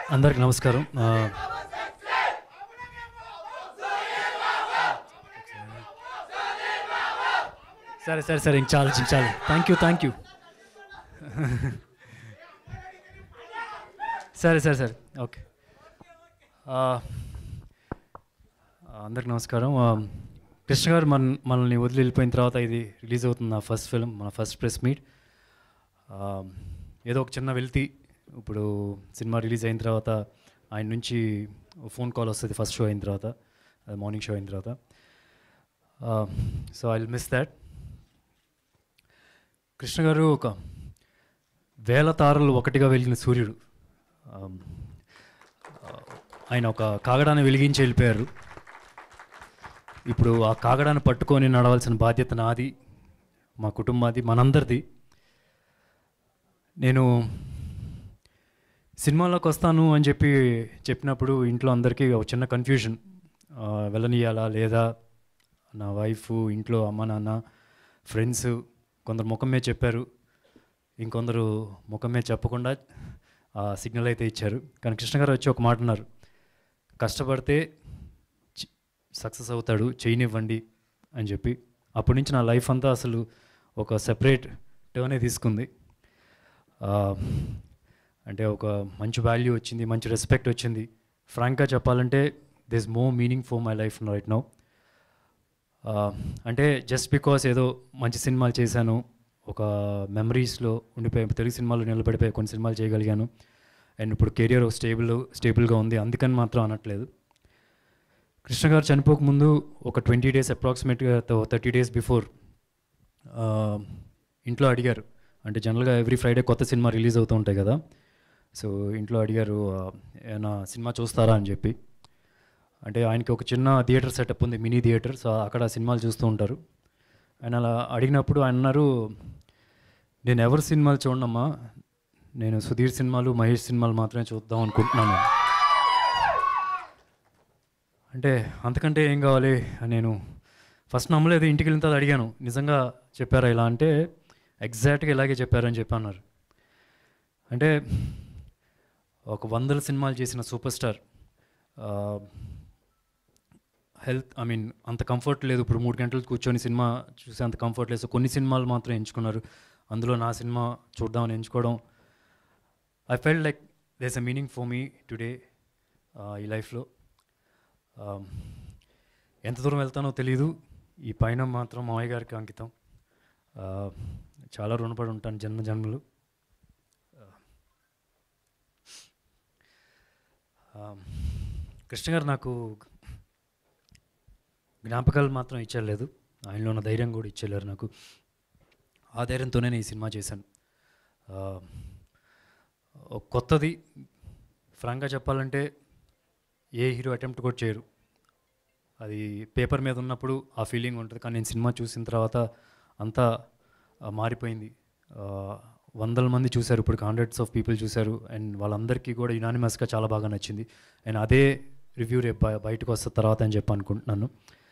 అందరికి నమస్కారం ఆ, సరే సరే సరే ఇంక చాలు ఇంక చాలు థ్యాంక్ యూ థ్యాంక్ యూ సరే సరే సరే ఓకే ఆ, అందరికి నమస్కారం ఆ, కృష్ణ గారు మన మనల్ని వదిలి వెళ్ళిపోయిన తర్వాత ఇది రిలీజ్ అవుతుంది నా ఫస్ట్ ఫిల్మ్ మన ఫస్ట్ ప్రెస్ మీట్ ఆ, ఏదో ఒక చిన్న వెళ్తి ఇప్పుడు సినిమా రిలీజ్ అయిన తర్వాత ఆయన నుంచి ఫోన్ కాల్ వస్తుంది ఫస్ట్ షో అయిన తర్వాత అది మార్నింగ్ షో అయిన తర్వాత so I miss that Krishna garu ఒక వేల తారలు ఒకటిగా వెలిగిన సూర్యుడు Um, uh, ఆయన ఒక కాగడాన్ని వెలిగించి వెళ్ళిపోయారు ఇప్పుడు ఆ కాగడాన్ని పట్టుకొని నడవాల్సిన బాధ్యత నాది మా కుటుంబాది మనందరిది నేను సినిమాలోకి వస్తాను అని చెప్పి చెప్పినప్పుడు ఇంట్లో అందరికీ ఒక చిన్న కన్ఫ్యూజన్ వెళ్ళనియాలా లేదా నా వైఫ్ ఇంట్లో అమ్మ నాన్న ఫ్రెండ్స్ కొందరు ముఖం మీద చెప్పారు ఇంకొందరు ముఖం మీద చెప్పకుండా సిగ్నల్ అయితే ఇచ్చారు కానీ కృష్ణ గారు వచ్చి ఒక మాట అన్నారు కష్టపడితే సక్సెస్ అవుతాడు చేయనివ్వండి అని చెప్పి అప్పటి నుంచి నా లైఫ్ అంతా అసలు ఒక సెపరేట్ టర్నే తీసుకుంది ఆ, అంటే ఒక మంచి వాల్యూ వచ్చింది మంచి రెస్పెక్ట్ వచ్చింది ఫ్రాంక్గా చెప్పాలంటే this more meaning for my life right now అంటే జస్ట్ బికాస్ ఏదో మంచి సినిమాలు చేశాను ఒక మెమరీస్లో ఉండిపోయి తెలుగు సినిమాలు నిలబడిపోయి కొన్ని సినిమాలు చేయగలిగాను అండ్ ఇప్పుడు కెరియర్ స్టేబుల్ స్టేబుల్గా ఉంది అందుకని మాత్రం అనట్లేదు కృష్ణ గారు చనిపోకముందు ఒక ట్వంటీ డేస్ అప్రాక్సిమేట్గా థర్టీ డేస్ బిఫోర్ ఇంట్లో అడిగారు అంటే జనరల్గా ఎవ్రీ ఫ్రైడే కొత్త సినిమా రిలీజ్ అవుతూ ఉంటాయి కదా సో ఇంట్లో అడిగారు ఆ, ఏమైనా సినిమా చూస్తారా అని చెప్పి అంటే ఆయనకి ఒక చిన్న థియేటర్ సెటప్ ఉంది మినీ థియేటర్ సో అక్కడ సినిమాలు చూస్తూ ఉంటారు ఆయన అలా అడిగినప్పుడు ఆయన అన్నారు నేను ఎవరి సినిమాలు చూడనమ్మా నేను సుధీర్ సినిమాలు మహేష్ సినిమాలు మాత్రమే చూద్దాం అనుకుంటున్నాను అంటే అంతకంటే ఏం కావాలి అని నేను ఫస్ట్ నమ్మలేదు ఇంటికి వెళ్ళిన తర్వాత అడిగాను నిజంగా చెప్పారా ఇలా అంటే ఎగ్జాక్ట్గా ఇలాగే చెప్పారని చెప్పి అన్నారు అంటే ఒక వందల సినిమాలు చేసిన super star health I mean అంత కంఫర్ట్ లేదు ఇప్పుడు మూడు గంటలు కూర్చొని సినిమా చూసే అంత కంఫర్ట్ లేదు సో కొన్ని సినిమాలు మాత్రం ఎంచుకున్నారు అందులో నా సినిమా చూద్దామని ఎంచుకోవడం I felt like there's a meaning for me today ఈ లైఫ్లో ఎంత దూరం వెళ్తానో తెలీదు ఈ పైన మాత్రం మావయ్య గారికి అంకితం Uh, చాలా రుణపడి ఉంటాను జన్మ జన్మలు Um, కృష్ణ గారు నాకు జ్ఞాపకాలు మాత్రం ఇచ్చేయలేదు ఆయనలో ఉన్న ధైర్యం కూడా ఇచ్చేయలేరు నాకు ఆ ధైర్యంతోనే నేను ఈ సినిమా చేశాను ఆ, ఒక కొత్తది ఫ్రాంక్గా చెప్పాలంటే ఏ హీరో అటెంప్ట్ కూడా చేయరు అది పేపర్ మీద ఉన్నప్పుడు ఆ ఫీలింగ్ ఉంటుంది కానీ నేను సినిమా చూసిన తర్వాత అంతా ఆ, మారిపోయింది ఆ, వందల మంది చూశారు ఇప్పుడు హండ్రెడ్స్ ఆఫ్ పీపుల్ చూశారు అండ్ వాళ్ళందరికీ కూడా యునానిమస్గా చాలా బాగా నచ్చింది అండ్ అదే రివ్యూ రేపు బయ- బయటకు వస్తే తర్వాత అని చెప్పి అనుకుంటున్నాను